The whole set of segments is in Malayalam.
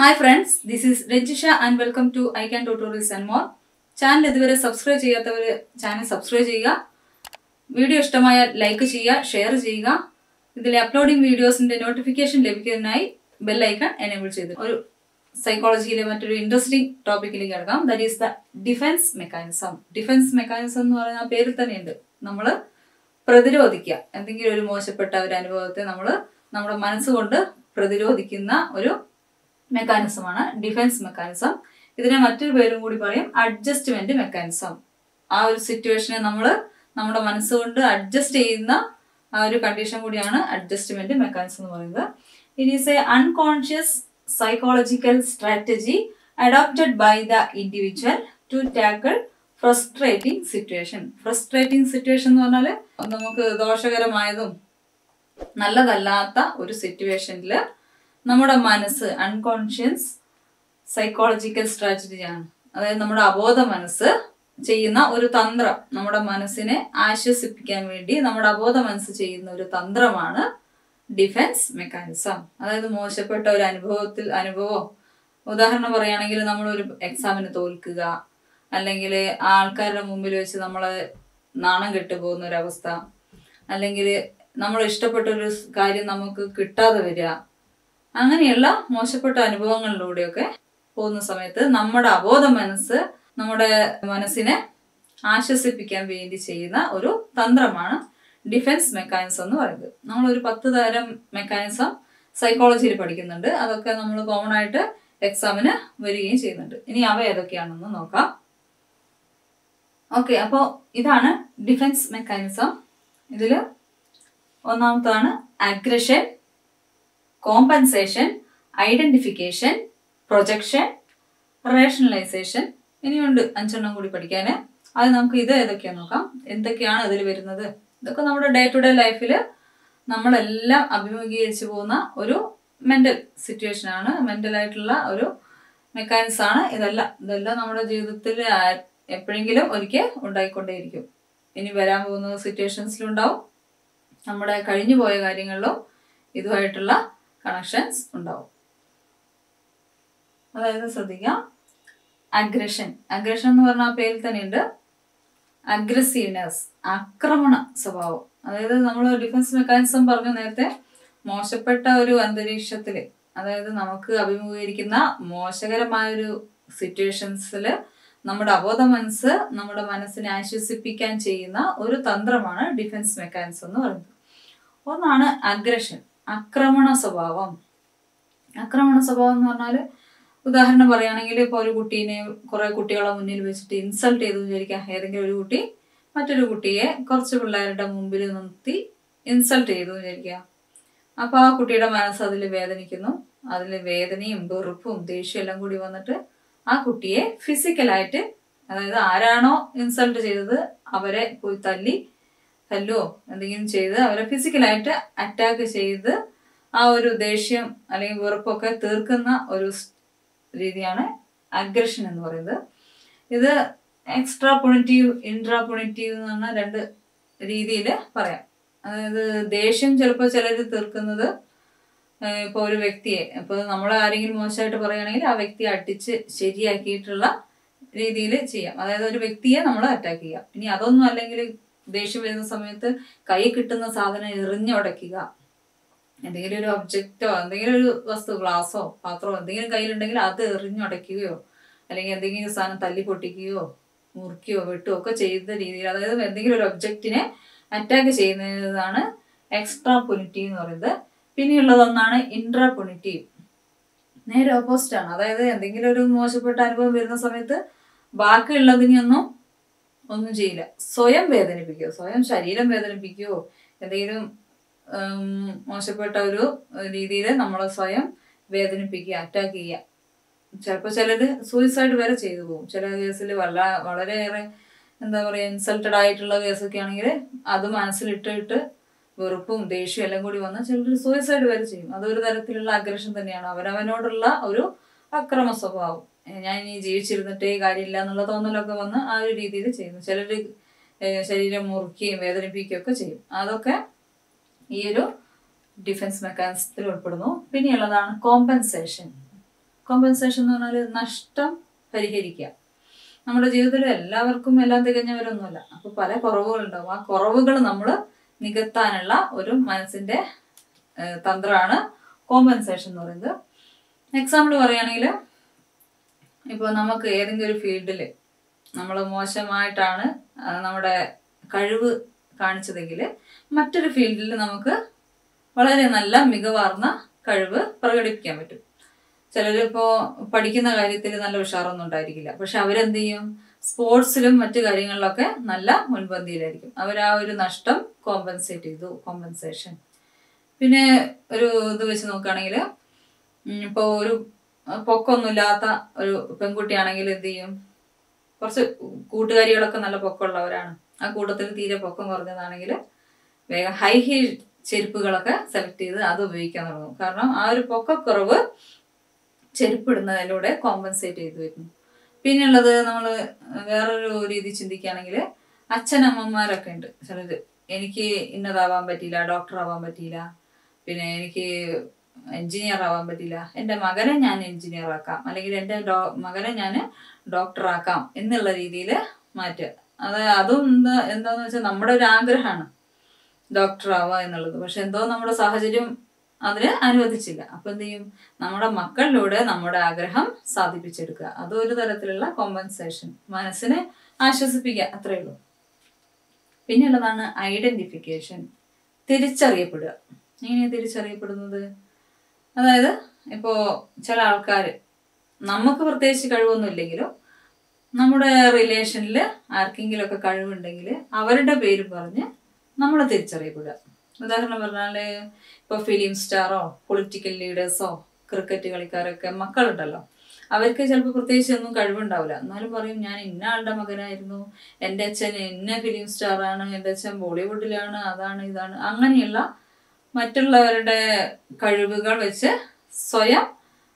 hi friends this is Rajisha and welcome to I can tutorials and more channel ഇതുവരെ സബ്സ്ക്രൈബ് ചെയ്യാത്തവർ ചാനൽ സബ്സ്ക്രൈബ് ചെയ്യുക വീഡിയോ ഇഷ്ടമായാൽ ലൈക്ക് ചെയ്യുക ഷെയർ ചെയ്യുക ഇതിലെ അപ്ലോഡിംഗ് വീഡിയോസിന്റെ നോട്ടിഫിക്കേഷൻ ലഭിക്കുന്നതിനായി ബെൽ ഐക്കൺ എനേബിൾ ചെയ്ത് ഒരു സൈക്കോളജിയിലെ മറ്റൊരു ഇൻട്രസ്റ്റിംഗ് ടോപ്പിക്കിലേക്ക് കിടക്കാം that is the defence mechanism defence mechanism എന്ന് പറയുന്ന ആ പേരിൽ തന്നെയുണ്ട് നമ്മൾ പ്രതിരോധിക്കുക എന്തെങ്കിലും ഒരു മോശപ്പെട്ട ഒരു അനുഭവത്തെ നമ്മൾ നമ്മുടെ മനസ്സുകൊണ്ട് പ്രതിരോധിക്കുന്ന ഒരു മെക്കാനിസമാണ് ഡിഫൻസ് മെക്കാനിസം ഇതിനെ മറ്റൊരു പേരും കൂടി പറയും അഡ്ജസ്റ്റ്മെന്റ് മെക്കാനിസം ആ ഒരു സിറ്റുവേഷനെ നമ്മൾ നമ്മുടെ മനസ്സുകൊണ്ട് അഡ്ജസ്റ്റ് ചെയ്യുന്ന ആ ഒരു കണ്ടീഷൻ കൂടിയാണ് അഡ്ജസ്റ്റ്മെന്റ് മെക്കാനിസം എന്ന് പറയുന്നത് it is a unconscious psychological strategy adopted by the individual to tackle frustrating situation frustrating situation എന്ന് പറഞ്ഞാൽ നമുക്ക് ദോഷകരമായതും നല്ലതല്ലാത്ത ഒരു സിറ്റുവേഷനിൽ നമ്മുടെ മനസ്സ് അൺകോൺഷ്യസ് സൈക്കോളജിക്കൽ സ്ട്രാറ്റജിയാണ് അതായത് നമ്മുടെ അബോധ മനസ്സ് ചെയ്യുന്ന ഒരു തന്ത്രം നമ്മുടെ മനസ്സിനെ ആശ്വസിപ്പിക്കാൻ വേണ്ടി നമ്മുടെ അബോധ മനസ്സ് ചെയ്യുന്ന ഒരു തന്ത്രമാണ് ഡിഫൻസ് മെക്കാനിസം അതായത് മോശപ്പെട്ട ഒരു അനുഭവത്തിൽ അനുഭവം ഉദാഹരണം പറയുകയാണെങ്കിൽ നമ്മൾ ഒരു എക്സാമിന് തോൽക്കുക അല്ലെങ്കിൽ ആൾക്കാരുടെ മുമ്പിൽ വെച്ച് നമ്മളെ നാണം കെട്ടു പോകുന്ന ഒരവസ്ഥ അല്ലെങ്കിൽ നമ്മൾ ഇഷ്ടപ്പെട്ട ഒരു കാര്യം നമുക്ക് കിട്ടാതെ വരിക അങ്ങനെയുള്ള മോശപ്പെട്ട അനുഭവങ്ങളിലൂടെയൊക്കെ പോകുന്ന സമയത്ത് നമ്മുടെ അബോധ മനസ്സ് നമ്മുടെ മനസ്സിനെ ആശ്വസിപ്പിക്കാൻ വേണ്ടി ചെയ്യുന്ന ഒരു തന്ത്രമാണ് ഡിഫൻസ് മെക്കാനിസം എന്ന് പറയുന്നത് നമ്മൾ ഒരു പത്ത് തരം മെക്കാനിസം സൈക്കോളജിയിൽ പഠിക്കുന്നുണ്ട് അതൊക്കെ നമ്മൾ കോമൺ ആയിട്ട് എക്സാമിന് വരികയും ചെയ്യുന്നുണ്ട് ഇനി അവ ഏതൊക്കെയാണെന്ന് നോക്കാം ഓക്കെ അപ്പോൾ ഇതാണ് ഡിഫൻസ് മെക്കാനിസം ഇതിൽ ഒന്നാമതാണ് aggression compensation identification projection rationalisation ഇനിയുണ്ട് അഞ്ചെണ്ണം കൂടി പഠിക്കാൻ അത് നമുക്ക് ഇത് ഏതൊക്കെയാന്ന് നോക്കാം എന്തൊക്കെയാണ് അതിൽ വരുന്നത് ഇതൊക്കെ നമ്മുടെ ഡേ ടു ഡേ ലൈഫിൽ നമ്മളെല്ലാം അഭിമുഖീകരിച്ചു പോകുന്ന ഒരു മെന്റൽ സിറ്റുവേഷൻ ആണ് മെന്റൽ ആയിട്ടുള്ള ഒരു മെക്കാനിക്സ് ആണ് ഇതെല്ലാം ഇതെല്ലാം നമ്മുടെ ജീവിതത്തിൽ എപ്പോഴെങ്കിലും ഒരിക്കൽ ഉണ്ടായിക്കൊണ്ടേയിരിക്കും ഇനി വരാൻ പോകുന്ന സിറ്റുവേഷൻസിലുണ്ടാവും നമ്മുടെ കഴിഞ്ഞു പോയ കാര്യങ്ങളിലും ഇതുമായിട്ടുള്ള കണക്ഷൻസ് ഉണ്ടാവും അതായത് ശ്രദ്ധിക്കാം അഗ്രഷൻ അഗ്രഷൻ എന്ന് പറഞ്ഞ പേരിൽ തന്നെയുണ്ട് അഗ്രസീവ്നെസ് ആക്രമണ സ്വഭാവം അതായത് നമ്മൾ ഡിഫൻസ് മെക്കാനിസം പറഞ്ഞു നേരത്തെ മോശപ്പെട്ട ഒരു അന്തരീക്ഷത്തിൽ അതായത് നമുക്ക് അഭിമുഖീകരിക്കുന്ന മോശകരമായ ഒരു സിറ്റുവേഷൻസിൽ നമ്മുടെ അബോധ മനസ്സ് നമ്മുടെ മനസ്സിനെ ആശ്വസിപ്പിക്കാൻ ചെയ്യുന്ന ഒരു തന്ത്രമാണ് ഡിഫൻസ് മെക്കാനിസം എന്ന് പറയുന്നത് ഒന്നാണ് അഗ്രഷൻ ആക്രമണ സ്വഭാവം ആക്രമണ സ്വഭാവം എന്ന് പറഞ്ഞാൽ ഉദാഹരണം പറയുകയാണെങ്കിൽ ഇപ്പോൾ ഒരു കുട്ടീനെ കുറെ കുട്ടികളെ മുന്നിൽ വെച്ചിട്ട് ഇൻസൾട്ട് ചെയ്തു വിചാരിക്കാം ഏതെങ്കിലും ഒരു കുട്ടി മറ്റൊരു കുട്ടിയെ കുറച്ച് പിള്ളേരുടെ മുമ്പിൽ നിർത്തി ഇൻസൾട്ട് ചെയ്തു വിചാരിക്കുക അപ്പോൾ ആ കുട്ടിയുടെ മനസ്സ് അതിൽ വേദനിക്കുന്നു അതിൽ വേദനയും വെറുപ്പും ദേഷ്യം എല്ലാം കൂടി വന്നിട്ട് ആ കുട്ടിയെ ഫിസിക്കലായിട്ട് അതായത് ആരാണോ ഇൻസൾട്ട് ചെയ്തത് അവരെ പോയി തല്ലി തല്ലുവോ എന്തെങ്കിലും ചെയ്ത് അവരെ ഫിസിക്കലായിട്ട് അറ്റാക്ക് ചെയ്ത് ആ ഒരു ദേഷ്യം അല്ലെങ്കിൽ വെറുപ്പൊക്കെ തീർക്കുന്ന ഒരു രീതിയാണ് അഗ്രഷൻ എന്ന് പറയുന്നത് ഇത് എക്സ്ട്രാ പൊണിറ്റീവ് ഇൻട്രാ പൊണിറ്റീവ് എന്ന് പറഞ്ഞ രണ്ട് രീതിയിൽ പറയാം അതായത് ദേഷ്യം ചിലപ്പോൾ ചിലർ തീർക്കുന്നത് ഇപ്പോൾ ഒരു വ്യക്തിയെ ഇപ്പോൾ നമ്മൾ ആരെങ്കിലും മോശമായിട്ട് പറയുകയാണെങ്കിൽ ആ വ്യക്തിയെ അടിച്ച് ശരിയാക്കിയിട്ടുള്ള രീതിയിൽ ചെയ്യാം അതായത് ഒരു വ്യക്തിയെ നമ്മൾ അറ്റാക്ക് ചെയ്യാം ഇനി അതൊന്നും അല്ലെങ്കിൽ ദേഷ്യം വരുന്ന സമയത്ത് കൈ കിട്ടുന്ന സാധനം എറിഞ്ഞുടയ്ക്കുക എന്തെങ്കിലും ഒരു ഒബ്ജക്റ്റോ എന്തെങ്കിലും ഒരു വസ്തു ഗ്ലാസോ പാത്രമോ എന്തെങ്കിലും കയ്യിലുണ്ടെങ്കിൽ അത് എറിഞ്ഞുടയ്ക്കുകയോ അല്ലെങ്കിൽ എന്തെങ്കിലും സാധനം തല്ലി പൊട്ടിക്കുകയോ മുറിക്കുകയോ വെട്ടുകയോ ഒക്കെ ചെയ്ത രീതിയിൽ അതായത് എന്തെങ്കിലും ഒരു ഒബ്ജക്റ്റിനെ അറ്റാക്ക് ചെയ്യുന്നതാണ് എക്സ്ട്രാ പൊണിറ്റീവ് എന്ന് പറയുന്നത് പിന്നെയുള്ളതൊന്നാണ് ഇൻട്രാ പൊണിറ്റീവ് നേരെ ഓപ്പോസിറ്റ് ആണ് അതായത് എന്തെങ്കിലും ഒരു മോശപ്പെട്ട അനുഭവം വരുന്ന സമയത്ത് ബാക്കിയുള്ളതിനൊന്നും ഒന്നും ചെയ്യില്ല സ്വയം വേദനിപ്പിക്കുകയോ സ്വയം ശരീരം വേദനിപ്പിക്കുകയോ എന്തെങ്കിലും മോശപ്പെട്ട ഒരു രീതിയിൽ നമ്മളെ സ്വയം വേദനിപ്പിക്കുക അറ്റാക്ക് ചെയ്യുക ചിലപ്പോൾ ചിലര് സൂയിസൈഡ് വരെ ചെയ്തു പോകും ചില കേസിൽ വല്ല വളരെയേറെ എന്താ പറയുക ഇൻസൾട്ടഡ് ആയിട്ടുള്ള കേസൊക്കെ ആണെങ്കിൽ അത് മനസ്സിലിട്ടിട്ട് വെറുപ്പും ദേഷ്യവും എല്ലാം കൂടി വന്നാൽ ചിലർ സൂയിസൈഡ് വരെ ചെയ്യും അതൊരു തരത്തിലുള്ള അഗ്രഷൻ തന്നെയാണ് അവരവനോടുള്ള ഒരു അക്രമ സ്വഭാവം ഞാൻ ഇനി ജീവിച്ചിരുന്നിട്ടേ കാര്യമില്ല എന്നുള്ള തോന്നലൊക്കെ വന്ന് ആ ഒരു രീതിയിൽ ചെയ്യുന്നു ചിലർ ശരീരം മുറുക്കുകയും വേദനിപ്പിക്കുകയും ഒക്കെ ചെയ്യും അതൊക്കെ ഈ ഒരു ഡിഫൻസ് മെക്കാനിസത്തിൽ ഉൾപ്പെടുന്നു പിന്നെയുള്ളതാണ് കോമ്പൻസേഷൻ കോമ്പൻസേഷൻ എന്ന് പറഞ്ഞാൽ നഷ്ടം പരിഹരിക്കുക നമ്മുടെ ജീവിതത്തിൽ എല്ലാവർക്കും എല്ലാം തികഞ്ഞവരൊന്നുമല്ല അപ്പോൾ പല കുറവുകളുണ്ടാവും ആ കുറവുകൾ നമ്മൾ നികത്താനുള്ള ഒരു മനസ്സിന്റെ ഏഹ്, തന്ത്രമാണ് കോമ്പൻസേഷൻ എന്ന് പറയുന്നത് എക്സാമ്പിൾ പറയുകയാണെങ്കിൽ ഇപ്പോൾ നമുക്ക് ഏതെങ്കിലും ഒരു ഫീൽഡിൽ നമ്മൾ മോശമായിട്ടാണ് ആ, നമ്മുടെ കഴിവ് കാണിച്ചതെങ്കിൽ മറ്റൊരു ഫീൽഡിൽ നമുക്ക് വളരെ നല്ല മികവാർന്ന കഴിവ് പ്രകടിപ്പിക്കാൻ പറ്റും ചിലർ ഇപ്പോൾ പഠിക്കുന്ന കാര്യത്തിൽ നല്ല ഉഷാറൊന്നും ഉണ്ടായിരിക്കില്ല പക്ഷെ അവരെന്ത് ചെയ്യും സ്പോർട്സിലും മറ്റു കാര്യങ്ങളിലൊക്കെ നല്ല മുൻപന്തിയിലായിരിക്കും അവർ ആ ഒരു നഷ്ടം കോമ്പൻസേറ്റ് ചെയ്തു കോമ്പൻസേഷൻ പിന്നെ ഒരു ഇത് വെച്ച് നോക്കുകയാണെങ്കിൽ ഇപ്പോൾ ഒരു പൊക്കമൊന്നുമില്ലാത്ത ഒരു പെൺകുട്ടിയാണെങ്കിൽ എന്ത് ചെയ്യും കുറച്ച് കൂട്ടുകാരികളൊക്കെ നല്ല പൊക്കമുള്ളവരാണ് ആ കൂട്ടത്തിൽ തീരെ പൊക്കം കുറഞ്ഞതാണെങ്കിൽ വേഗം ഹൈ ഹീൽ ചെരുപ്പുകളൊക്കെ സെലക്ട് ചെയ്ത് അത് ഉപയോഗിക്കാൻ തുടങ്ങും കാരണം ആ ഒരു പൊക്കക്കുറവ് ചെരുപ്പിടുന്നതിലൂടെ കോമ്പൻസേറ്റ് ചെയ്തു വരുന്നു പിന്നെയുള്ളത് നമ്മൾ വേറൊരു രീതി ചിന്തിക്കുകയാണെങ്കിൽ അച്ഛനമ്മമാരൊക്കെ ഉണ്ട് ചിലര് എനിക്ക് ഇന്നതാവാൻ പറ്റിയില്ല ഡോക്ടർ ആവാൻ പറ്റിയില്ല പിന്നെ എനിക്ക് എഞ്ചിനീയർ ആവാൻ പറ്റില്ല എൻ്റെ മകനെ ഞാൻ എഞ്ചിനീയർ ആക്കാം അല്ലെങ്കിൽ എൻ്റെ ഡോ മകനെ ഞാൻ ഡോക്ടർ ആക്കാം എന്നുള്ള രീതിയിൽ മാറ്റുക അത് അതും എന്താ എന്താന്ന് വെച്ചാൽ നമ്മുടെ ഒരു ആഗ്രഹമാണ് ഡോക്ടർ ആവുക എന്നുള്ളത് പക്ഷെ എന്തോ നമ്മുടെ സാഹചര്യം അതിന് അനുവദിച്ചില്ല അപ്പൊ എന്ത് ചെയ്യും നമ്മുടെ മക്കളിലൂടെ നമ്മുടെ ആഗ്രഹം സാധിപ്പിച്ചെടുക്കുക അതും ഒരു തരത്തിലുള്ള കോമ്പൻസേഷൻ മനസ്സിനെ ആശ്വസിപ്പിക്കുക അത്രയേ ഉള്ളൂ പിന്നെയുള്ളതാണ് ഐഡന്റിഫിക്കേഷൻ തിരിച്ചറിയപ്പെടുക എങ്ങനെയാണ് തിരിച്ചറിയപ്പെടുന്നത് അതായത് ഇപ്പോൾ ചില ആൾക്കാർ നമുക്ക് പ്രത്യേകിച്ച് കഴിവൊന്നും ഇല്ലെങ്കിലും നമ്മുടെ റിലേഷനിൽ ആർക്കെങ്കിലും ഒക്കെ കഴിവുണ്ടെങ്കിൽ അവരുടെ പേര് പറഞ്ഞ് നമ്മൾ തിരിച്ചറിയപ്പെടുക ഉദാഹരണം പറഞ്ഞാൽ ഇപ്പോൾ ഫിലിം സ്റ്റാറോ പൊളിറ്റിക്കൽ ലീഡേഴ്സോ ക്രിക്കറ്റ് കളിക്കാരൊക്കെ മക്കളുണ്ടല്ലോ അവർക്ക് ചിലപ്പോൾ പ്രത്യേകിച്ച് ഒന്നും കഴിവുണ്ടാവില്ല എന്നാലും പറയും ഞാൻ ഇന്ന ആളുടെ മകനായിരുന്നു എൻ്റെ അച്ഛൻ ഇന്ന ഫിലിം സ്റ്റാറാണ് എൻ്റെ അച്ഛൻ ബോളിവുഡിലാണ് അതാണ് ഇതാണ് അങ്ങനെയുള്ള മറ്റുള്ളവരുടെ കഴിവുകൾ വെച്ച് സ്വയം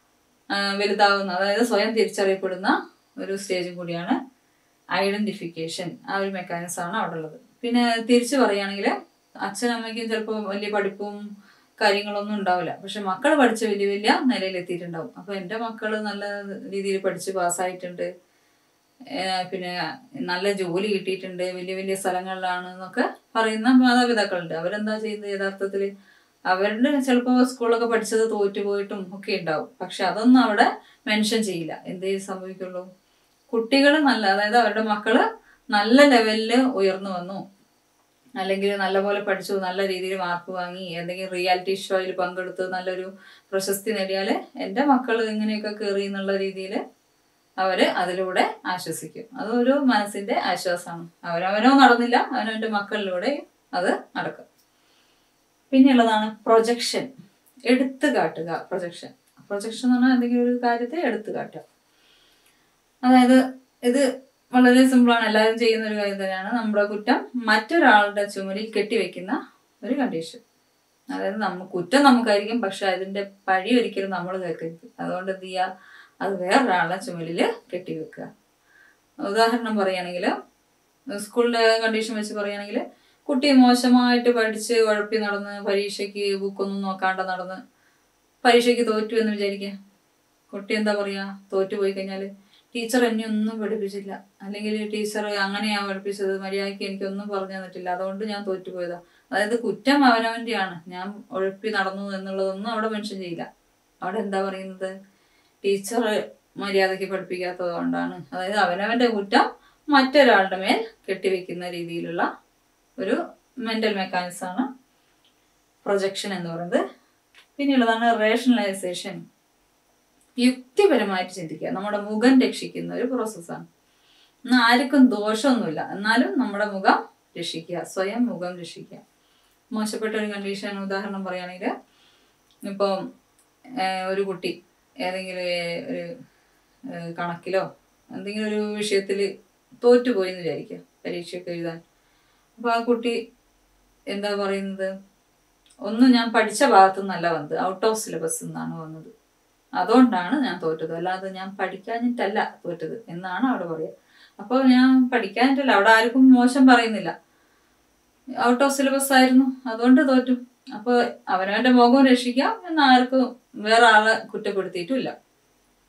ആ, വലുതാവുന്ന അതായത് സ്വയം തിരിച്ചറിയപ്പെടുന്ന ഒരു സ്റ്റേജും കൂടിയാണ് ഐഡന്റിഫിക്കേഷൻ ആ ഒരു മെക്കാനിസം ആണ് അവിടെ ഉള്ളത് പിന്നെ തിരിച്ചു പറയുകയാണെങ്കിൽ അച്ഛനമ്മയ്ക്കും ചിലപ്പോൾ വലിയ പഠിപ്പും കാര്യങ്ങളൊന്നും ഉണ്ടാവില്ല പക്ഷെ മക്കൾ പഠിച്ച വലിയ വലിയ നിലയിൽ എത്തിയിട്ടുണ്ടാവും അപ്പൊ എൻ്റെ മക്കൾ നല്ല രീതിയിൽ പഠിച്ച് പാസ്സായിട്ടുണ്ട് ഏഹ് പിന്നെ നല്ല ജോലി കിട്ടിയിട്ടുണ്ട് വലിയ വലിയ സ്ഥലങ്ങളിലാണ് എന്നൊക്കെ പറയുന്ന മാതാപിതാക്കളുണ്ട് അവരെന്താ ചെയ്യുന്നത് യഥാർത്ഥത്തിൽ അവരുടെ ചിലപ്പോൾ സ്കൂളൊക്കെ പഠിച്ചത് തോറ്റുപോയിട്ടും ഒക്കെ ഉണ്ടാവും പക്ഷെ അതൊന്നും അവിടെ മെൻഷൻ ചെയ്യില്ല എന്തേ സംഭവിക്കുള്ളൂ കുട്ടികൾ നല്ല അതായത് അവരുടെ മക്കള് നല്ല ലെവലിൽ ഉയർന്നു വന്നു അല്ലെങ്കിൽ നല്ലപോലെ പഠിച്ചു നല്ല രീതിയിൽ മാർക്ക് വാങ്ങി എന്തെങ്കിലും റിയാലിറ്റി ഷോയിൽ പങ്കെടുത്ത് നല്ലൊരു പ്രശസ്തി നേടിയാൽ എൻ്റെ മക്കൾ ഇങ്ങനെയൊക്കെ കയറി എന്നുള്ള രീതിയിൽ അവര് അതിലൂടെ ആശ്വസിക്കും അതൊരു മനസ്സിന്റെ ആശ്വാസമാണ് അവനവനോ നടന്നില്ല അവനവന്റെ മക്കളിലൂടെ അത് നടക്കും പിന്നെയുള്ളതാണ് പ്രൊജക്ഷൻ എടുത്തു കാട്ടുക പ്രൊജക്ഷൻ പ്രൊജക്ഷൻ എന്ന് പറഞ്ഞാൽ എന്തെങ്കിലും ഒരു കാര്യത്തെ എടുത്തു കാട്ടുക അതായത് ഇത് വളരെ സിമ്പിളാണ് എല്ലാവരും ചെയ്യുന്ന ഒരു കാര്യം തന്നെയാണ് നമ്മുടെ കുറ്റം മറ്റൊരാളുടെ ചുമലിൽ കെട്ടിവെക്കുന്ന ഒരു കണ്ടീഷൻ അതായത് നമ്മ കുറ്റം നമുക്കായിരിക്കും പക്ഷെ അതിന്റെ പഴി ഒരിക്കലും നമ്മൾ കേൾക്കരുത് അതുകൊണ്ട് എന്ത് ചെയ്യുക അത് വേറൊരാളുടെ ചുമലിൽ കെട്ടിവെക്കുക ഉദാഹരണം പറയുകയാണെങ്കിൽ സ്കൂളിലെ കണ്ടീഷൻ വെച്ച് പറയുകയാണെങ്കിൽ കുട്ടി മോശമായിട്ട് പഠിച്ച് ഉഴപ്പി നടന്ന് പരീക്ഷയ്ക്ക് ബുക്കൊന്നും നോക്കാണ്ട് നടന്ന് പരീക്ഷയ്ക്ക് തോറ്റു എന്ന് വിചാരിക്കുക കുട്ടി എന്താ പറയാ തോറ്റു പോയി കഴിഞ്ഞാൽ ടീച്ചർ എന്നെ ഒന്നും പഠിപ്പിച്ചില്ല അല്ലെങ്കിൽ ടീച്ചർ അങ്ങനെയാ പഠിപ്പിച്ചത് മര്യാദയ്ക്ക് എനിക്കൊന്നും പറഞ്ഞു തന്നിട്ടില്ല അതുകൊണ്ട് ഞാൻ തോറ്റുപോയതാ അതായത് കുറ്റം അവനവന്റെയാണ് ഞാൻ ഉഴപ്പി നടന്നു എന്നുള്ളതൊന്നും അവിടെ മെൻഷൻ ചെയ്യില്ല അവിടെ എന്താ പറയുന്നത് ടീച്ചർ മര്യാദയ്ക്ക് പഠിപ്പിക്കാത്തത് കൊണ്ടാണ് അതായത് അവനവന്റെ കുറ്റം മറ്റൊരാളുടെ മേൽ കെട്ടിവെക്കുന്ന രീതിയിലുള്ള ഒരു മെന്റൽ മെക്കാനിസമാണ് പ്രൊജക്ഷൻ എന്ന് പറയുന്നത് പിന്നെയുള്ളതാണ് റേഷണലൈസേഷൻ യുക്തിപരമായിട്ട് ചിന്തിക്കുക നമ്മുടെ മുഖം രക്ഷിക്കുന്ന ഒരു പ്രോസസ്സാണ് എന്നാൽ ആർക്കും ദോഷമൊന്നുമില്ല എന്നാലും നമ്മുടെ മുഖം രക്ഷിക്കുക സ്വയം മുഖം രക്ഷിക്കുക മോശപ്പെട്ട ഒരു കണ്ടീഷൻ ഉദാഹരണം പറയുകയാണെങ്കിൽ ഇപ്പം ഏഹ്, ഒരു കുട്ടി ഏതെങ്കിലും ഏഹ്, ഒരു ഏഹ്, കണക്കിലോ എന്തെങ്കിലും ഒരു വിഷയത്തിൽ തോറ്റുപോയി എന്ന് വിചാരിക്കുക പരീക്ഷയൊക്കെ എഴുതാൻ അപ്പോൾ ആ കുട്ടി എന്താ പറയുന്നത് ഒന്നും ഞാൻ പഠിച്ച ഭാഗത്തു നിന്നല്ല വന്നത് ഔട്ട് ഓഫ് സിലബസ് നിന്നാണ് വന്നത് അതുകൊണ്ടാണ് ഞാൻ തോറ്റത് അല്ലാതെ ഞാൻ പഠിക്കാഞ്ഞിട്ടല്ല തോറ്റത് എന്നാണ് അവിടെ പറയുക അപ്പോൾ ഞാൻ പഠിക്കാഞ്ഞിട്ടല്ല അവിടെ ആർക്കും മോശം പറയുന്നില്ല ഔട്ട് ഓഫ് സിലബസ് ആയിരുന്നു അതുകൊണ്ട് തോറ്റു അപ്പോൾ അവനവന്റെ മുഖം രക്ഷിക്കാം എന്ന് ആർക്കും വേറെ ആളെ കുറ്റപ്പെടുത്തിയിട്ടുമില്ല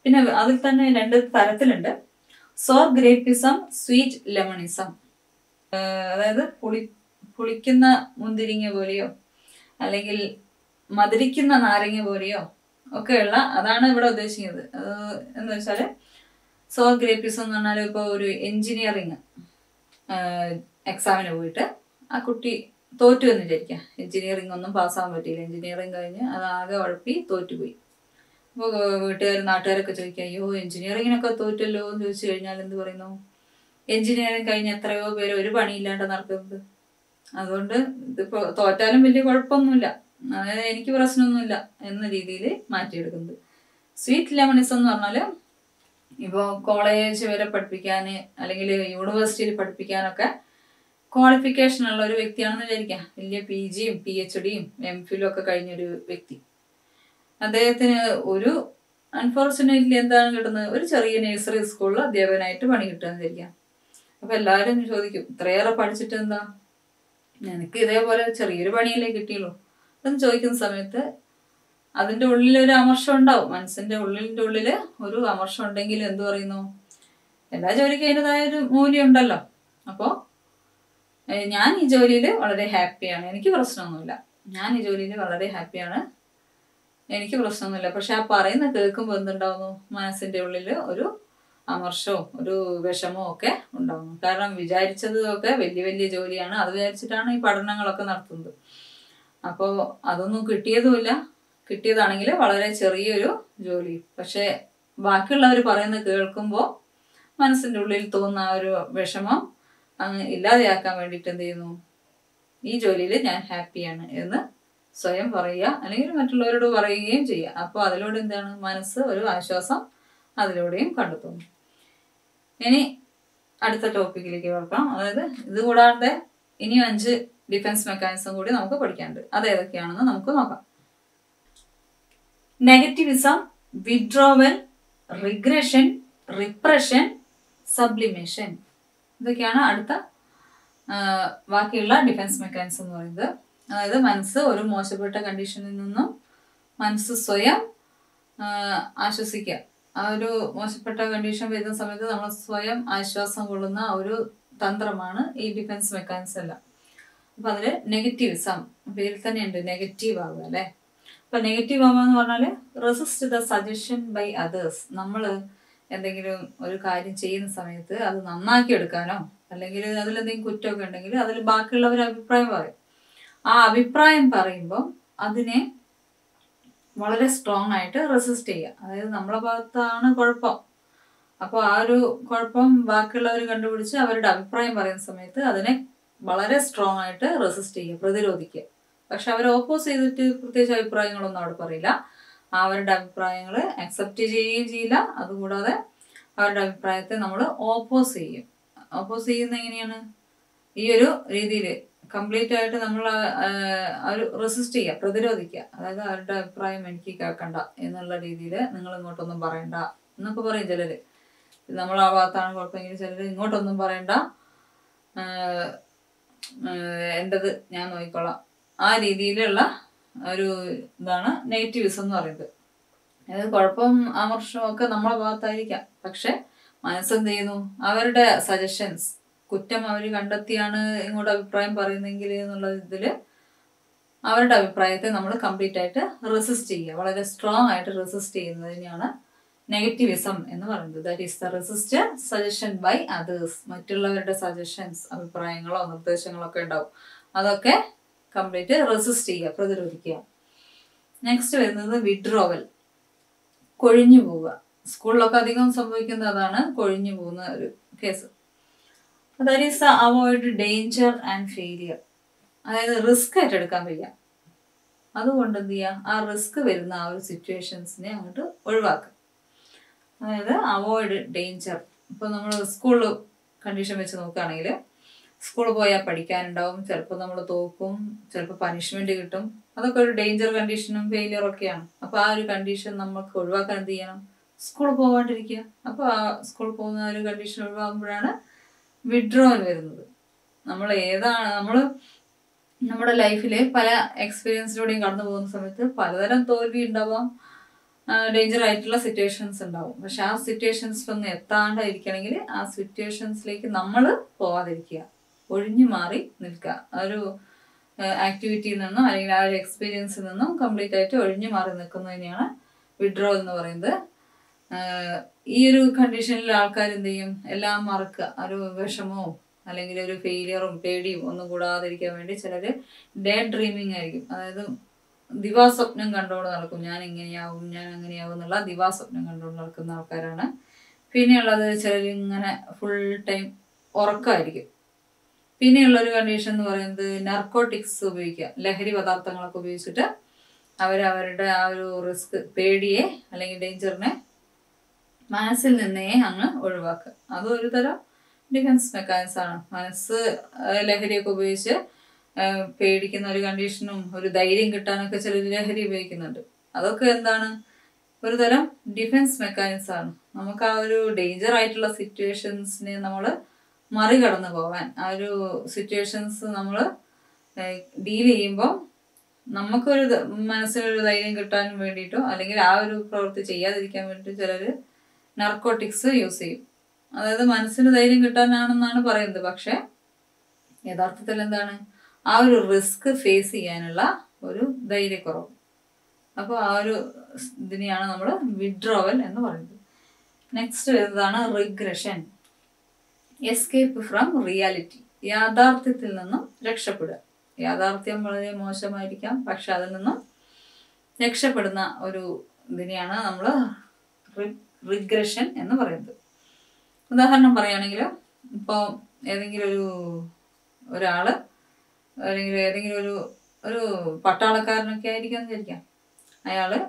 പിന്നെ അതിൽ തന്നെ രണ്ട് തരത്തിലുണ്ട് സോർ ഗ്രേപ്പിസം സ്വീറ്റ് ലെമണിസം അതായത് പുളി പുളിക്കുന്ന മുന്തിരിങ്ങ പോലെയോ അല്ലെങ്കിൽ മധുരിക്കുന്ന നാരങ്ങ പോലെയോ ഒക്കെയുള്ള അതാണ് ഇവിടെ ഉദ്ദേശിക്കുന്നത് അത് എന്ന് വെച്ചാൽ സോ ഗ്രേപ്പിസം എന്ന് പറഞ്ഞാൽ ഇപ്പോൾ ഒരു എൻജിനീയറിങ് എക്സാമിന് പോയിട്ട് ആ കുട്ടി തോറ്റു എന്ന് വിചാരിക്കാം എൻജിനീയറിംഗ് ഒന്നും പാസ്സാകാൻ പറ്റിയില്ല എൻജിനീയറിംഗ് കഴിഞ്ഞ് അത് ആകെ ഉഴപ്പി തോറ്റുപോയി അപ്പോൾ വീട്ടുകാർ നാട്ടുകാരൊക്കെ ചോദിക്കുക അയ്യോ എൻജിനീയറിങ്ങിനൊക്കെ തോറ്റല്ലോ എന്ന് ചോദിച്ചു കഴിഞ്ഞാൽ എന്ത് പറയുന്നു എൻജിനീയറിംഗ് കഴിഞ്ഞ് എത്രയോ പേര് ഒരു പണിയില്ലാണ്ട് നടക്കുന്നത് അതുകൊണ്ട് ഇതിപ്പോ തോറ്റാലും വലിയ കുഴപ്പമൊന്നുമില്ല അതായത് എനിക്ക് പ്രശ്നമൊന്നുമില്ല എന്ന രീതിയിൽ മാറ്റിയെടുക്കുന്നത് സ്വീറ്റ് ലെമണിസം എന്ന് പറഞ്ഞാൽ ഇപ്പോൾ കോളേജ് വരെ പഠിപ്പിക്കാൻ അല്ലെങ്കിൽ യൂണിവേഴ്സിറ്റിയിൽ പഠിപ്പിക്കാനൊക്കെ ക്വാളിഫിക്കേഷൻ ഉള്ള ഒരു വ്യക്തിയാണെന്ന് വിചാരിക്കാം വലിയ പി ജിയും പി എച്ച് ഡിയും എം ഫിലും ഒക്കെ കഴിഞ്ഞൊരു വ്യക്തി അദ്ദേഹത്തിന് ഒരു അൺഫോർച്ചുനേറ്റ്ലി എന്താണ് കിട്ടുന്നത് ഒരു ചെറിയ നഴ്സറി സ്കൂളിൽ അധ്യാപകനായിട്ട് പണി കിട്ടുകയെന്ന് വിചാരിക്കാം അപ്പൊ എല്ലാവരും ചോദിക്കും ഇത്രയേറെ പഠിച്ചിട്ട് എന്താ നിനക്ക് ഇതേപോലെ ചെറിയൊരു പണിയല്ലേ കിട്ടിയുള്ളൂ എന്ന് ചോദിക്കുന്ന സമയത്ത് അതിന്റെ ഉള്ളിൽ ഒരു അമർഷം ഉണ്ടാവും മനസ്സിന്റെ ഉള്ളിന്റെ ഉള്ളില് ഒരു അമർഷം ഉണ്ടെങ്കിൽ എന്തു പറയുന്നു എല്ലാ ജോലിക്കും അതിൻ്റെതായ ഒരു മൂല്യം ഉണ്ടല്ലോ അപ്പോൾ ഞാൻ ഈ ജോലിയിൽ വളരെ ഹാപ്പിയാണ് എനിക്ക് പ്രശ്നമൊന്നുമില്ല ഞാൻ ഈ ജോലിയിൽ വളരെ ഹാപ്പിയാണ് എനിക്ക് പ്രശ്നമൊന്നുമില്ല പക്ഷെ ആ പറയുന്ന കേൾക്കുമ്പോൾ എന്തുണ്ടാവുന്നു മനസ്സിന്റെ ഉള്ളിൽ ഒരു അമർഷവും ഒരു വിഷമവും ഒക്കെ ഉണ്ടാവുന്നു കാരണം വിചാരിച്ചതൊക്കെ വലിയ വലിയ ജോലിയാണ് അത് വിചാരിച്ചിട്ടാണ് ഈ പഠനങ്ങളൊക്കെ നടത്തുന്നത് അപ്പോൾ അതൊന്നും കിട്ടിയതുമില്ല കിട്ടിയതാണെങ്കിൽ വളരെ ചെറിയൊരു ജോലി പക്ഷെ ബാക്കിയുള്ളവർ പറയുന്നത് കേൾക്കുമ്പോൾ മനസ്സിന്റെ ഉള്ളിൽ തോന്നുന്ന ആ ഒരു വിഷമം അങ്ങ് ഇല്ലാതെയാക്കാൻ വേണ്ടിയിട്ട് എന്ത് ചെയ്യുന്നു ഈ ജോലിയിൽ ഞാൻ ഹാപ്പിയാണ് എന്ന് സ്വയം പറയുക അല്ലെങ്കിൽ മറ്റുള്ളവരോട് പറയുകയും ചെയ്യുക അപ്പോൾ അതിലൂടെ എന്താണ് മനസ്സ് ഒരു ആശ്വാസം അതിലൂടെയും കണ്ടെത്തുന്നു ഇനി അടുത്ത ടോപ്പിക്കിലേക്ക് കിടക്കാം അതായത് ഇത് കൂടാതെ ഇനിയും അഞ്ച് ഡിഫൻസ് മെക്കാനിസം കൂടി നമുക്ക് പഠിക്കാനുണ്ട് അത് ഏതൊക്കെയാണെന്ന് നമുക്ക് നോക്കാം negativism withdrawal regression repression sublimation ഇതൊക്കെയാണ് അടുത്ത ബാക്കിയുള്ള ഡിഫൻസ് മെക്കാനിസം എന്ന് പറയുന്നത് അതായത് മനസ്സ് ഒരു മോശപ്പെട്ട കണ്ടീഷനിൽ നിന്നും മനസ്സ് സ്വയം ആശ്വസിക്കുക ആ ഒരു മോശപ്പെട്ട കണ്ടീഷൻ വരുന്ന സമയത്ത് നമ്മൾ സ്വയം ആശ്വാസം കൊള്ളുന്ന ഒരു തന്ത്രമാണ് ഈ ഡിഫൻസ് മെക്കാനിസം എല്ലാം അപ്പൊ അതില് നെഗറ്റീവിസം പേരിൽ തന്നെയുണ്ട് നെഗറ്റീവ് ആവുക അല്ലെ അപ്പൊ നെഗറ്റീവ് ആവുക എന്ന് പറഞ്ഞാല് resist the suggestion by others നമ്മൾ എന്തെങ്കിലും ഒരു കാര്യം ചെയ്യുന്ന സമയത്ത് അത് നന്നാക്കി എടുക്കാനോ അല്ലെങ്കിൽ അതിലെന്തെങ്കിലും കുറ്റമൊക്കെ ഉണ്ടെങ്കിൽ അതിൽ ബാക്കിയുള്ളവർ അഭിപ്രായം പറയും ആ അഭിപ്രായം പറയുമ്പോൾ അതിനെ വളരെ സ്ട്രോങ് ആയിട്ട് റെസിസ്റ്റ് ചെയ്യുക അതായത് നമ്മളെ ഭാഗത്താണ് കുഴപ്പം അപ്പോൾ ആ ഒരു കുഴപ്പം ബാക്കിയുള്ളവർ കണ്ടുപിടിച്ച് അവരുടെ അഭിപ്രായം പറയുന്ന സമയത്ത് അതിനെ വളരെ സ്ട്രോങ് ആയിട്ട് റെസിസ്റ്റ് ചെയ്യുക പ്രതിരോധിക്കുക പക്ഷെ അവർ ഓപ്പോസ് ചെയ്തിട്ട് പ്രത്യേകിച്ച് അഭിപ്രായങ്ങളൊന്നും അവിടെ പറയില്ല അവരുടെ അഭിപ്രായങ്ങൾ അക്സെപ്റ്റ് ചെയ്യുകയും ചെയ്യില്ല അതുകൂടാതെ അവരുടെ അഭിപ്രായത്തെ നമ്മൾ ഓപ്പോസ് ചെയ്യും ഓപ്പോസ് ചെയ്യുന്ന എങ്ങനെയാണ് ഈ ഒരു രീതിയിൽ കംപ്ലീറ്റ് ആയിട്ട് നമ്മൾ ഒരു റെസിസ്റ്റ് ചെയ്യുക പ്രതിരോധിക്കുക അതായത് അവരുടെ അഭിപ്രായം എനിക്ക് കേൾക്കണ്ട എന്നുള്ള രീതിയിൽ നിങ്ങൾ ഇങ്ങോട്ടൊന്നും പറയണ്ട എന്നൊക്കെ പറയും ചിലര് നമ്മൾ ആ ഭാഗത്താണ് കുഴപ്പമെങ്കിൽ ചിലർ ഇങ്ങോട്ടൊന്നും പറയണ്ട എൻ്റെത് ഞാൻ നോക്കിക്കോളാം ആ രീതിയിലുള്ള ഒരു ഇതാണ് നെഗറ്റീവിസം എന്ന് പറയുന്നത് അതായത് കുഴപ്പം അമർഷവും ഒക്കെ നമ്മളെ ഭാഗത്തായിരിക്കാം പക്ഷെ മനസ്സെന്ത് ചെയ്യുന്നു അവരുടെ സജഷൻസ് കുറ്റം അവർ കണ്ടെത്തിയാണ് ഇങ്ങോട്ട് അഭിപ്രായം പറയുന്നെങ്കിൽ എന്നുള്ള ഇതില് അവരുടെ അഭിപ്രായത്തെ നമ്മൾ കംപ്ലീറ്റ് ആയിട്ട് റെസിസ്റ്റ് ചെയ്യുക വളരെ സ്ട്രോങ് ആയിട്ട് റെസിസ്റ്റ് ചെയ്യുന്നതിനെയാണ് നെഗറ്റിവിസം എന്ന് പറയുന്നത് that is the resist suggestion by others മറ്റുള്ളവരുടെ സജഷൻസ് അഭിപ്രായങ്ങളോ നിർദ്ദേശങ്ങളോ ഒക്കെ ഉണ്ടാവും അതൊക്കെ കംപ്ലീറ്റ് റെസിസ്റ്റ് ചെയ്യുക പ്രതിരോധിക്കുക നെക്സ്റ്റ് വരുന്നത് വിഡ്രോവൽ കൊഴിഞ്ഞു പോവുക സ്കൂളിലൊക്കെ അധികം സംഭവിക്കുന്ന അതാണ് കൊഴിഞ്ഞു പോകുന്ന ഒരു case that is the avoid danger and failure അതായത് റിസ്ക് ഏറ്റെടുക്കാൻ വയ്യ അതുകൊണ്ട് എന്ത് ചെയ്യുക ആ റിസ്ക് വരുന്ന ആ ഒരു സിറ്റുവേഷൻസിനെ അങ്ങോട്ട് ഒഴിവാക്കുക അതായത് അവോയ്ഡ് ഡേഞ്ചർ ഇപ്പോൾ നമ്മൾ സ്കൂളിൽ കണ്ടീഷൻ വെച്ച് നോക്കുകയാണെങ്കിൽ സ്കൂളിൽ പോയാൽ പഠിക്കാനുണ്ടാവും ചിലപ്പോൾ നമ്മൾ തോക്കും ചിലപ്പോൾ പനിഷ്മെന്റ് കിട്ടും അതൊക്കെ ഒരു ഡേഞ്ചർ കണ്ടീഷനും ഫെയിലിയറും ഒക്കെയാണ് അപ്പോൾ ആ ഒരു കണ്ടീഷൻ നമുക്ക് ഒഴിവാക്കാൻ എന്ത് ചെയ്യണം സ്കൂളിൽ പോകാണ്ടിരിക്കുക അപ്പോൾ ആ സ്കൂളിൽ പോകുന്ന ഒരു കണ്ടീഷൻ ഒഴിവാകുമ്പോഴാണ് വിഡ്രോവൽ വരുന്നത് നമ്മൾ ഏതാണ് നമ്മൾ നമ്മുടെ ലൈഫിൽ പല എക്സ്പീരിയൻസിലൂടെയും കടന്നു പോകുന്ന സമയത്ത് പലതരം തോൽവി ഉണ്ടാവാം ഡേഞ്ചർ ആയിട്ടുള്ള സിറ്റുവേഷൻസ് ഉണ്ടാവും പക്ഷെ ആ സിറ്റുവേഷൻസിലൊന്നും എത്താണ്ടായിരിക്കണമെങ്കിൽ ആ സിറ്റുവേഷൻസിലേക്ക് നമ്മൾ പോവാതിരിക്കുക ഒഴിഞ്ഞു മാറി നിൽക്കുക ആ ഒരു ആക്ടിവിറ്റിയിൽ നിന്നും അല്ലെങ്കിൽ ആ ഒരു എക്സ്പീരിയൻസിൽ നിന്നും കംപ്ലീറ്റ് ആയിട്ട് ഒഴിഞ്ഞു മാറി നിൽക്കുന്നതിനെയാണ് വിഡ്രോ എന്ന് പറയുന്നത് ആഹ് ഈ ഒരു കണ്ടീഷനിൽ ആൾക്കാർ എന്ത് ചെയ്യും എല്ലാം മറക്കുക ആ ഒരു വിഷമവും അല്ലെങ്കിൽ ഒരു ഫെയിലിയറും പേടിയും ഒന്നും കൂടാതിരിക്കാൻ വേണ്ടി ചിലർ ഡേ ഡ്രീമിങ് ആയിരിക്കും അതായത് ദിവാസ്വപ്നം കണ്ടുകൊണ്ട് നടക്കും ഞാൻ ഇങ്ങനെയാവും ഞാൻ അങ്ങനെയാവും എന്നുള്ള ദിവാസ്വപ്നം കണ്ടുകൊണ്ട് നടക്കുന്ന ആൾക്കാരാണ് പിന്നെയുള്ളത് ചിലർ ഇങ്ങനെ ഫുൾ ടൈം ഉറക്കമായിരിക്കും പിന്നെയുള്ള ഒരു കണ്ടീഷൻ എന്ന് പറയുന്നത് നർക്കോട്ടിക്സ് ഉപയോഗിക്കുക ലഹരി പദാർത്ഥങ്ങളൊക്കെ ഉപയോഗിച്ചിട്ട് അവർ അവരുടെ ആ ഒരു റിസ്ക് പേടിയെ അല്ലെങ്കിൽ ഡേഞ്ചറിനെ മനസ്സിൽ നിന്നേ അങ്ങ് ഒഴിവാക്കുക അതും ഒരു തരം ഡിഫൻസ് മെക്കാനിസം ആണ് മനസ്സ് ആ, ലഹരിയൊക്കെ ഉപയോഗിച്ച് ആ, പേടിക്കുന്ന ഒരു കണ്ടീഷനും ഒരു ധൈര്യം കിട്ടാനൊക്കെ ചിലർ ലഹരി ഉപയോഗിക്കുന്നുണ്ട് അതൊക്കെ എന്താണ് ഒരു തരം ഡിഫൻസ് മെക്കാനിസം ആണ് നമുക്ക് ആ ഒരു ഡേഞ്ചർ ആയിട്ടുള്ള സിറ്റുവേഷൻസിനെ നമ്മൾ മറികടന്നു പോവാൻ ആ ഒരു സിറ്റുവേഷൻസ് നമ്മൾ ഡീൽ ചെയ്യുമ്പോൾ നമുക്കൊരു ധ- മനസ്സിനൊരു ധൈര്യം കിട്ടാൻ വേണ്ടിയിട്ടോ അല്ലെങ്കിൽ ആ ഒരു പ്രവൃത്തി ചെയ്യാതിരിക്കാൻ വേണ്ടിയിട്ട് ചിലർ നർക്കോട്ടിക്സ് യൂസ് ചെയ്യും അതായത് മനസ്സിന് ധൈര്യം കിട്ടാനാണെന്നാണ് പറയുന്നത് പക്ഷെ യഥാർത്ഥത്തിൽ എന്താണ് ആ ഒരു റിസ്ക് ഫേസ് ചെയ്യാനുള്ള ഒരു ധൈര്യക്കുറവ് അപ്പോൾ ആ ഒരു സ് ഇതിനെയാണ് നമ്മൾ വിഡ്രോവൽ എന്ന് പറയുന്നത് നെക്സ്റ്റ് വരുന്നതാണ് റിഗ്രഷൻ എസ്കേപ്പ് ഫ്രം റിയാലിറ്റി യാഥാർത്ഥ്യത്തിൽ നിന്നും രക്ഷപ്പെടുക യാഥാർത്ഥ്യം വളരെ മോശമായിരിക്കാം പക്ഷെ അതിൽ നിന്നും രക്ഷപ്പെടുന്ന ഒരു ഇതിനെയാണ് നമ്മൾ റിഗ്രഷൻ എന്ന് പറയുന്നത് ഉദാഹരണം പറയുകയാണെങ്കിൽ ഇപ്പോൾ ഏതെങ്കിലും ഒരു ഒരാള് അല്ലെങ്കിൽ ഏതെങ്കിലും ഒരു ഒരു പട്ടാളക്കാരനൊക്കെ ആയിരിക്കാം എന്ന് വിചാരിക്കാം അയാള്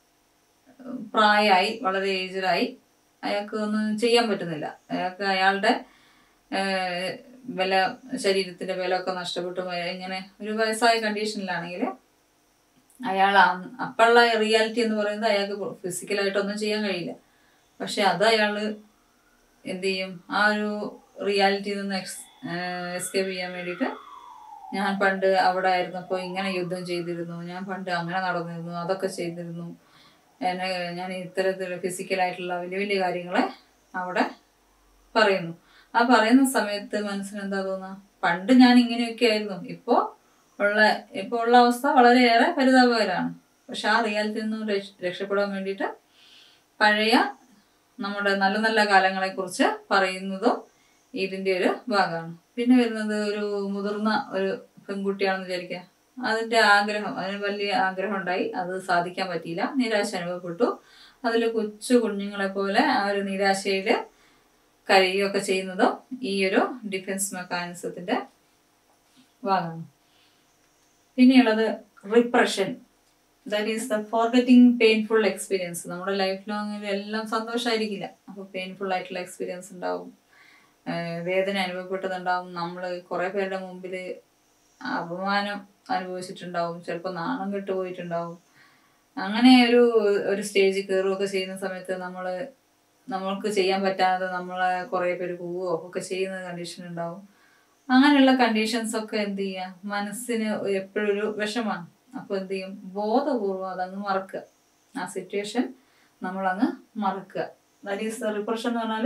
പ്രായമായി വളരെ ഏജ്ഡായി അയാൾക്ക് ഒന്നും ചെയ്യാൻ പറ്റുന്നില്ല അയാൾക്ക് അയാളുടെ ഏഹ്, ബല ശരീരത്തിന്റെ ബലമൊക്കെ നഷ്ടപ്പെട്ടു പോയ- ഇങ്ങനെ ഒരു വയസ്സായ കണ്ടീഷനിലാണെങ്കിൽ അയാൾ അന്ന് അപ്പോഴുള്ള റിയാലിറ്റി എന്ന് പറയുന്നത് അയാൾക്ക് ഫിസിക്കലായിട്ടൊന്നും ചെയ്യാൻ കഴിയില്ല പക്ഷെ അത് അയാൾ എന്ത് ചെയ്യും ആ ഒരു റിയാലിറ്റിയിൽ നിന്ന് എക്സ് എസ്കേപ്പ് ചെയ്യാൻ വേണ്ടിയിട്ട് ഞാൻ പണ്ട് അവിടെ ആയിരുന്നപ്പോൾ ഇങ്ങനെ യുദ്ധം ചെയ്തിരുന്നു ഞാൻ പണ്ട് അങ്ങനെ നടന്നിരുന്നു അതൊക്കെ ചെയ്തിരുന്നു എന്നെ ഞാൻ ഇത്തരത്തിൽ ഫിസിക്കലായിട്ടുള്ള വലിയ വലിയ കാര്യങ്ങളെ അവിടെ പറയുന്നു ആ പറയുന്ന സമയത്ത് മനസ്സിന് എന്താ തോന്നുക പണ്ട് ഞാൻ ഇങ്ങനെയൊക്കെ ആയിരുന്നു ഇപ്പോൾ ഉള്ള ഇപ്പോൾ ഉള്ള അവസ്ഥ വളരെയേറെ പരിതാപകരമാണ് പക്ഷെ ആ റിയാലിറ്റിയിൽ നിന്ന് രക്ഷ- രക്ഷപ്പെടാൻ വേണ്ടിയിട്ട് പഴയ നമ്മുടെ നല്ല നല്ല കാലങ്ങളെക്കുറിച്ച് പറയുന്നതും ഇതിൻ്റെ ഒരു ഭാഗമാണ് പിന്നെ വരുന്നത് ഒരു മുതിർന്ന ഒരു പെൺകുട്ടിയാണെന്ന് വിചാരിക്കുക അതിൻ്റെ ആഗ്രഹം അതിന് വലിയ ആഗ്രഹം ഉണ്ടായി അത് സാധിക്കാൻ പറ്റിയില്ല നിരാശ അനുഭവപ്പെട്ടു അതിൽ കൊച്ചു കുഞ്ഞുങ്ങളെ പോലെ ആ ഒരു നിരാശയിൽ കരയുകയൊക്കെ ചെയ്യുന്നതും ഈ ഒരു ഡിഫൻസ് മെക്കാനിസത്തിന്റെ ഭാഗമാണ് പിന്നെയുള്ളത് repression that is the forgetting painful experience നമ്മുടെ ലൈഫ് ലോങ് എല്ലാം സന്തോഷമായിരിക്കില്ല അപ്പോൾ പെയിൻഫുൾ ആയിട്ടുള്ള എക്സ്പീരിയൻസ് ഉണ്ടാവും ആഹ് വേദന അനുഭവപ്പെട്ടതുണ്ടാവും നമ്മൾ കുറേ പേരുടെ മുമ്പിൽ അപമാനം അനുഭവിച്ചിട്ടുണ്ടാവും ചിലപ്പോൾ നാണം കെട്ടുപോയിട്ടുണ്ടാവും അങ്ങനെ ഒരു ഒരു സ്റ്റേജിൽ കയറുകയൊക്കെ ചെയ്യുന്ന സമയത്ത് നമ്മൾ നമ്മൾക്ക് ചെയ്യാൻ പറ്റാതെ നമ്മളെ കുറേ പേര് പോവുകയോ ഒക്കെ ചെയ്യുന്ന കണ്ടീഷൻ ഉണ്ടാവും അങ്ങനെയുള്ള കണ്ടീഷൻസ് ഒക്കെ എന്ത് ചെയ്യുക മനസ്സിന് എപ്പോഴും ഒരു വിഷമാണ് അപ്പോൾ എന്ത് ചെയ്യും ബോധപൂർവം അതങ്ങ് മറക്കുക ആ സിറ്റുവേഷൻ നമ്മളങ്ങ് മറക്കുക ദാറ്റ് ഈസ് റിപ്രഷൻ എന്ന് പറഞ്ഞാൽ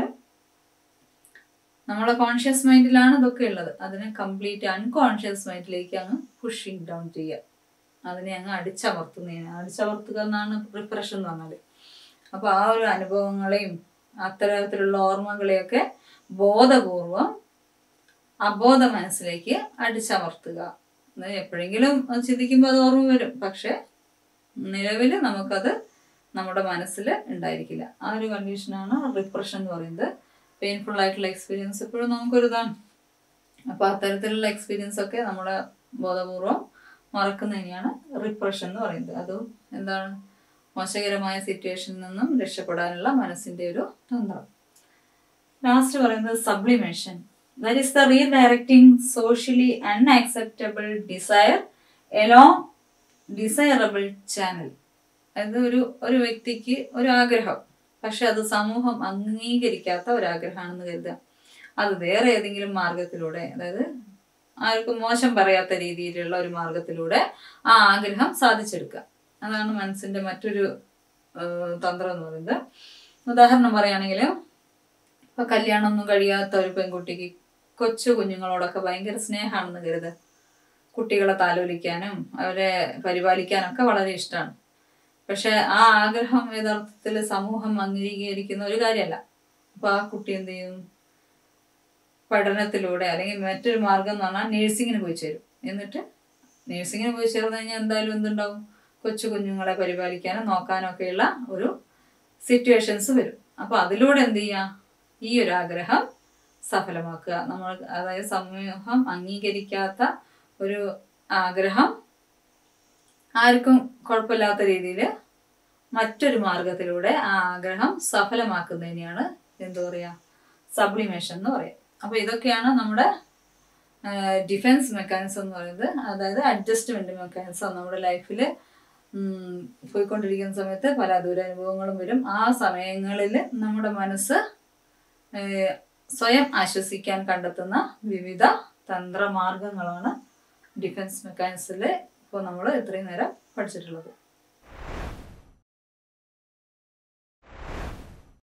നമ്മളെ കോൺഷ്യസ് മൈൻഡിലാണ് ഇതൊക്കെ ഉള്ളത് അതിനെ കംപ്ലീറ്റ് അൺകോൺഷ്യസ് മൈൻഡിലേക്ക് അങ്ങ് പുഷിങ് ഡൗൺ ചെയ്യുക അതിനെ അങ്ങ് അടിച്ചമർത്തുന്നതിന് അടിച്ചമർത്തുക എന്നാണ് റിപ്രഷൻ എന്ന് പറഞ്ഞാൽ അപ്പോൾ ആ ഒരു അനുഭവങ്ങളെയും അത്തരത്തിലുള്ള ഓർമ്മകളെയൊക്കെ ബോധപൂർവം അബോധ മനസ്സിലേക്ക് അടിച്ചമർത്തുക അത് എപ്പോഴെങ്കിലും അത് ചിന്തിക്കുമ്പോൾ അത് ഓർമ്മ വരും പക്ഷെ നിലവിൽ നമുക്കത് നമ്മുടെ മനസ്സിൽ ഉണ്ടായിരിക്കില്ല ആ ഒരു കണ്ടീഷനാണ് റിപ്രഷൻ എന്ന് പറയുന്നത് പെയിൻഫുൾ ആയിട്ടുള്ള എക്സ്പീരിയൻസ് എപ്പോഴും നമുക്കൊരിതാണ് അപ്പോൾ അത്തരത്തിലുള്ള എക്സ്പീരിയൻസ് ഒക്കെ നമ്മുടെ ബോധപൂർവം മറക്കുന്നതിനെയാണ് റിപ്രഷൻ എന്ന് പറയുന്നത് അതും എന്താണ് മോശകരമായ സിറ്റുവേഷനിൽ നിന്നും രക്ഷപ്പെടാനുള്ള മനസ്സിന്റെ ഒരു തന്ത്രം ലാസ്റ്റ് പറയുന്നത് sublimation that is the redirecting socially unacceptable desire along desirable channel അതായത് ഒരു ഒരു വ്യക്തിക്ക് ഒരു ആഗ്രഹം പക്ഷെ അത് സമൂഹം അംഗീകരിക്കാത്ത ഒരു ആഗ്രഹമാണെന്ന് കരുതുക അത് വേറെ ഏതെങ്കിലും മാർഗത്തിലൂടെ അതായത് ആർക്കും മോശം പറയാത്ത രീതിയിലുള്ള ഒരു മാർഗത്തിലൂടെ ആ ആഗ്രഹം സാധിച്ചെടുക്കുക അതാണ് മനസ്സിന്റെ മറ്റൊരു ഏഹ്, തന്ത്രം എന്ന് പറയുന്നത് ഉദാഹരണം പറയുകയാണെങ്കിൽ ഇപ്പൊ കല്യാണമൊന്നും കഴിയാത്ത ഒരു പെൺകുട്ടിക്ക് കൊച്ചു കുഞ്ഞുങ്ങളോടൊക്കെ ഭയങ്കര സ്നേഹമാണെന്ന് കരുത് കുട്ടികളെ താലോലിക്കാനും അവരെ പരിപാലിക്കാനും ഒക്കെ വളരെ ഇഷ്ടമാണ് പക്ഷെ ആ ആഗ്രഹം യഥാർത്ഥത്തിൽ സമൂഹം അംഗീകരിക്കുന്ന ഒരു കാര്യമല്ല അപ്പൊ ആ കുട്ടി എന്ത് ചെയ്യും പഠനത്തിലൂടെ അല്ലെങ്കിൽ മറ്റൊരു മാർഗം എന്ന് പറഞ്ഞാൽ നേഴ്സിങ്ങിന് പോയി ചേരും എന്നിട്ട് നേഴ്സിങ്ങിന് പോയി ചേർന്ന് കഴിഞ്ഞാൽ എന്തായാലും എന്തുണ്ടാവും കൊച്ചു കുഞ്ഞുങ്ങളെ പരിപാലിക്കാനും നോക്കാനും ഒക്കെയുള്ള ഒരു സിറ്റുവേഷൻസ് വരും അപ്പൊ അതിലൂടെ എന്ത് ചെയ്യാം ഈ ഒരു ആഗ്രഹം സഫലമാക്കുക നമ്മൾ അതായത് സമൂഹം അംഗീകരിക്കാത്ത ഒരു ആഗ്രഹം ആർക്കും കുഴപ്പമില്ലാത്ത രീതിയിൽ മറ്റൊരു മാർഗത്തിലൂടെ ആ ആഗ്രഹം സഫലമാക്കുന്നതിനെയാണ് എന്താ പറയുക സബ്ലിമേഷൻ എന്ന് പറയാം അപ്പൊ ഇതൊക്കെയാണ് നമ്മുടെ ഡിഫൻസ് മെക്കാനിസം എന്ന് പറയുന്നത് അതായത് അഡ്ജസ്റ്റ്മെന്റ് മെക്കാനിസം നമ്മുടെ ലൈഫിൽ പോയിക്കൊണ്ടിരിക്കുന്ന സമയത്ത് പല ദുരനുഭവങ്ങളും വരും ആ സമയങ്ങളിൽ നമ്മുടെ മനസ്സ് ഏഹ്, സ്വയം ആശ്വസിക്കാൻ കണ്ടെത്തുന്ന വിവിധ തന്ത്രമാർഗങ്ങളാണ് ഡിഫൻസ് മെക്കാനിസത്തിൽ ഇപ്പോൾ നമ്മൾ ഇത്രയും നേരം പഠിച്ചിട്ടുള്ളത്